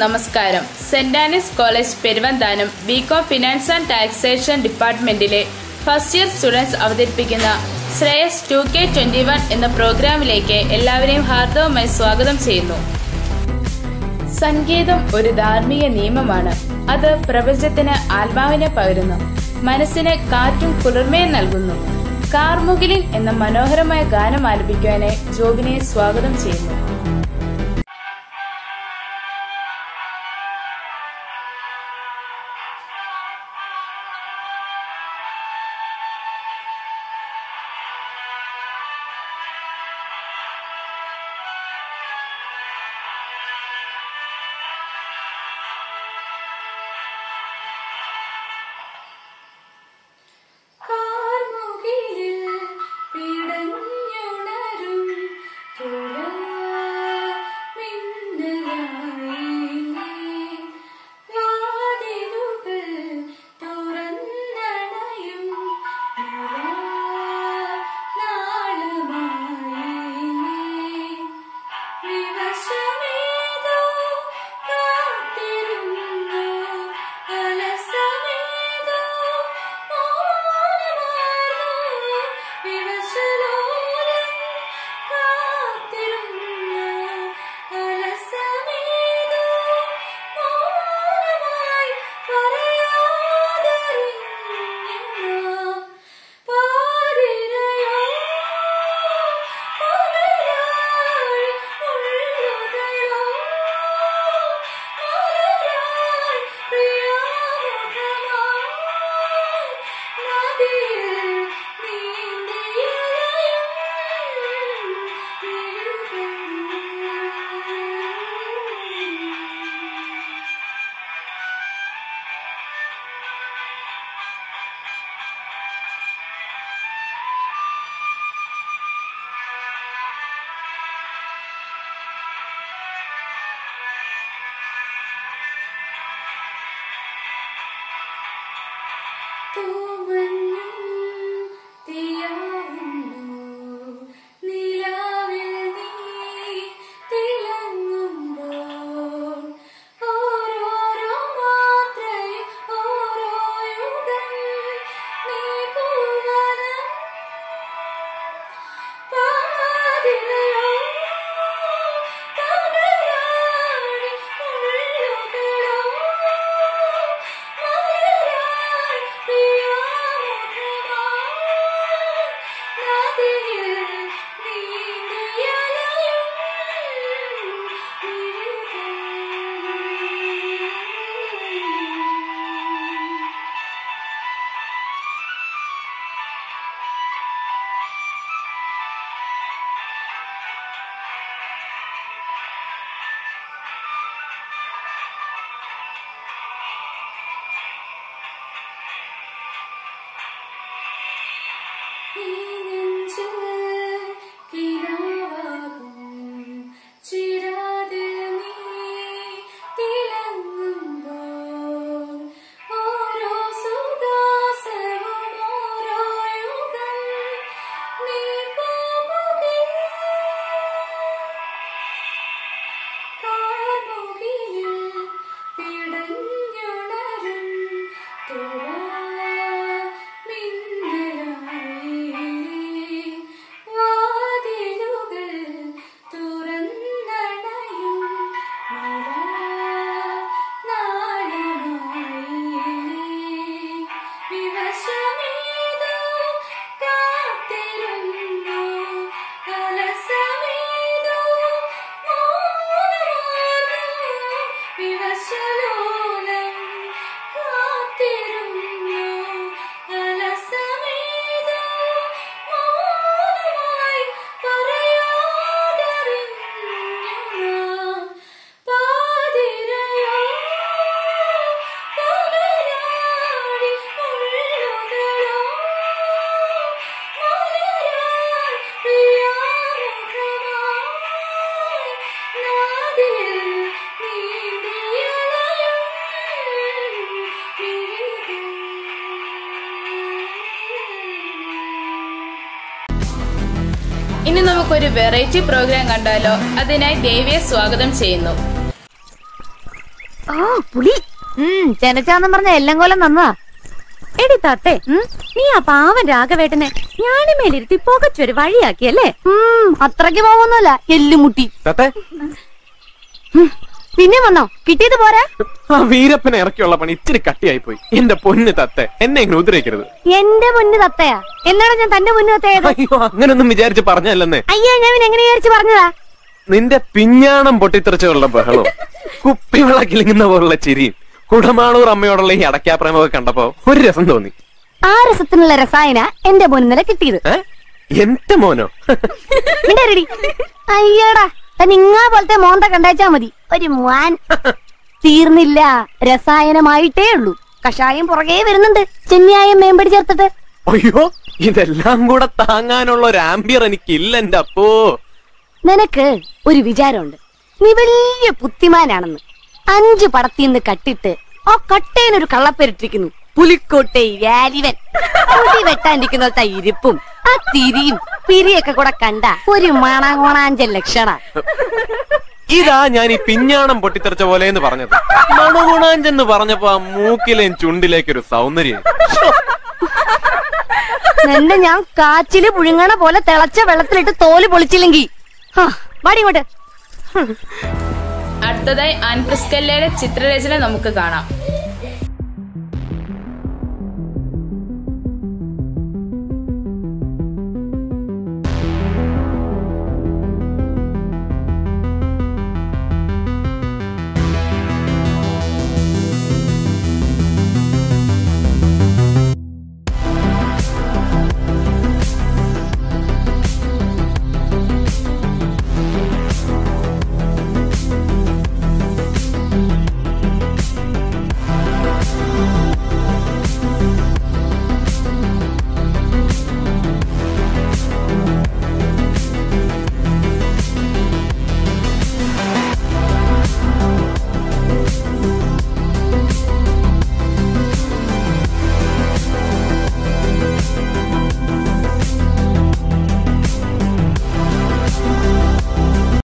നമസ്കാരം saint Anne's college Peruvanthanam BCom finance and taxation ഡിപ്പാർട്ട്മെന്റിലെ first year students അവതരിപ്പിക്കുന്ന Shreyas two K twenty one എന്ന പ്രോഗ്രാമിലേക്ക് എല്ലാവരെയും ഹാർദവമായി സ്വാഗതം ചെയ്യുന്നു സംഗീതം ഒരു ധാർമ്മിക നിയമമാണ് അത് പ്രപഞ്ചത്തിന് ആത്മാവിനെ പകരുന്നു മനസ്സിന് കാറ്റും കുളിർമയും നൽകുന്നു കാർമുകിലിൻ എന്ന മനോഹരമായ ഗാനം ആലപിക്കുവാനായി ജോബിനെ സ്വാഗതം ചെയ്യുന്നു കാർമുകിലിൽ പിടഞ്ഞുണരും തുലാമിന്നലായിലേ. വാതിലുകൾ തുറന്നണയും നിലാനാളമായിലേ. വിവശമേതോ കാത്തിരുന്നു അലസമേതോ മൗനമാർന്നു വിവശലോലൻ കാത്തിരുന്നു അലസമേതോ മൗനമായി പറയാതറിഞ്ഞു പാതിരയോ പകലായി ഉള്ളുകളോ മലരായി പ്രിയാമുഖമായി നദിയിൽ നീന്തിയലയും മിഴികൾ തൂമഞ്ഞും തീയാവുന്നു നിലാവിൽ നീ തിളങ്ങുമ്പോൾ ഓരോരോ മാത്രയും ഓരോ യുഗം നീ പൂവനം പാതിരയോ പകലായി ഉള്ളുകളോ മലരായി പ്രിയാമുഖമായി നദിയിൽ നീന്തിയലയും മിഴികൾ ഈ നെഞ്ചിൽ കിനാവാകും ചിരാതിൽ നീ തിളങ്ങുമ്പോൾ ഓരോ സുദാസവും ഓരോ യുഗം നീ പോകുകിൽ കാർമുകിലിൽ പിടഞ്ഞുണരും തുലാമിന്നലായിലേ. വാതിലുകൾ തുറന്നണയും നിലാനാളമായിലേ. വിവശമേതോ കാത്തിരുന്നു അലസമേതോ മൗനമാർന്നു വിവശലോലം കാത്തിരുന്നു അലസമേതോ മൗനമായി പറയാതറിഞ്ഞു നാം പാതിരയോ പകലായി ഉള്ളുകളോ മലരായി പ്രിയാമുഖമായി നദിയിൽ നീന്തിയലയും മിഴികൾ ഇനി നമുക്കൊരു വെറൈറ്റി പ്രോഗ്രാം കണ്ടാലോ അതിനായി ദേവിയെ സ്വാഗതം ചെയ്യുന്നു ആ പുളി ഉം ചെനച്ചാന്നും പറഞ്ഞ എല്ലാം കൊല്ലം നന്നതാ എടി താത്തേ നീ ആ പാവൻ രാഘവേട്ടനെ ഞാനുമേലിരുത്തി പുകച്ചൊരു വഴിയാക്കിയല്ലേ അത്രയ്ക്ക് പോകുന്നല്ല എല്ലുമുട്ടി തത്തെ പിന്നെ വന്നോ കിട്ടിയത് പോരാ ആ വീരപ്പനെ ഇറക്കിയുള്ള പണി ഇച്ചിരി കട്ടിയായി പോയി എന്റെ പൊന്ന് തത്തെ എന്നെ ഇങ്ങനെ ഉദ്രവിക്കരുത് എന്റെ മുന്ന് തത്തയാ എന്നാണ് ഞാൻ തന്റെ മുന്ന് തത്തയത് അയ്യോ അങ്ങനൊന്നും വിചാരിച്ച് പറഞ്ഞല്ലെന്നേ അയ്യോ ഞാൻ പിന്നെ എങ്ങനെ വിചാരിച്ചു പറഞ്ഞതാ നിന്റെ പിഞ്ഞാണം പൊട്ടിത്തെറിച്ചുള്ള ബഹളവും കുപ്പിവെള്ള കിലുങ്ങുന്ന പോലുള്ള ചിരിയും കുടമാളൂർ അമ്മയോടുള്ള ഈ അടക്കാപ്രേമൊക്കെ കണ്ടപ്പോ ഒരു രസം തോന്നി ആ രസത്തിനുള്ള രസായന എന്റെ മുന്നില കിട്ടിയത് ഏ എന്റെ മോനോ മിണ്ടരുടി അയ്യടാ താൻ ഇങ്ങാ പോലത്തെ മോന്ത കണ്ടാച്ചാ മതി ഒരു മുവാൻ തീർന്നില്ല രസായനമായിട്ടേ ഉള്ളൂ കഷായം പുറകെ വരുന്നുണ്ട് ചെന്നിയായം മേമ്പടി ചേർത്തിട്ട് അയ്യോ ഇതെല്ലാം കൂടെ താങ്ങാനുള്ള ഒരു ആംബിയർ എനിക്കില്ല എന്റെ അപ്പോ നിനക്ക് ഒരു വിചാരമുണ്ട് നീ വലിയ ബുദ്ധിമാനാണെന്ന് അഞ്ചു പടത്തിന്ന് കട്ടിട്ട് ആ കട്ടേനൊരു കള്ളപ്പേരിട്ടിരിക്കുന്നു പുലിക്കോട്ടെ വാലിവൻ മുടി വെട്ടാണ്ടിരിക്കുന്ന ഇരിപ്പും ആ തിരിയും പിരിയൊക്കെ കൂടെ കണ്ട ഒരു മണകോണാഞ്ചൽ ലക്ഷണ ഇതാ ഞാൻ ഈ പിഞ്ഞാണം പൊട്ടിത്തെറിച്ച പോലെ എന്ന് പറഞ്ഞത് മണഗുണാഞ്ചെന്ന് പറഞ്ഞപ്പോ ആ മൂക്കിലെയും ചുണ്ടിലേക്കൊരു സൗന്ദര്യം നിന്നെ ഞാൻ കാച്ചില് പുഴുങ്ങണ പോലെ തിളച്ച വെള്ളത്തിലിട്ട് തോല് പൊളിച്ചില്ലെങ്കി ഹാ, വാടി ഇങ്ങോട്ട് അടുത്തതായി ആൻപ്രിസ്കല്ലയുടെ ചിത്രരചന നമുക്ക് കാണാം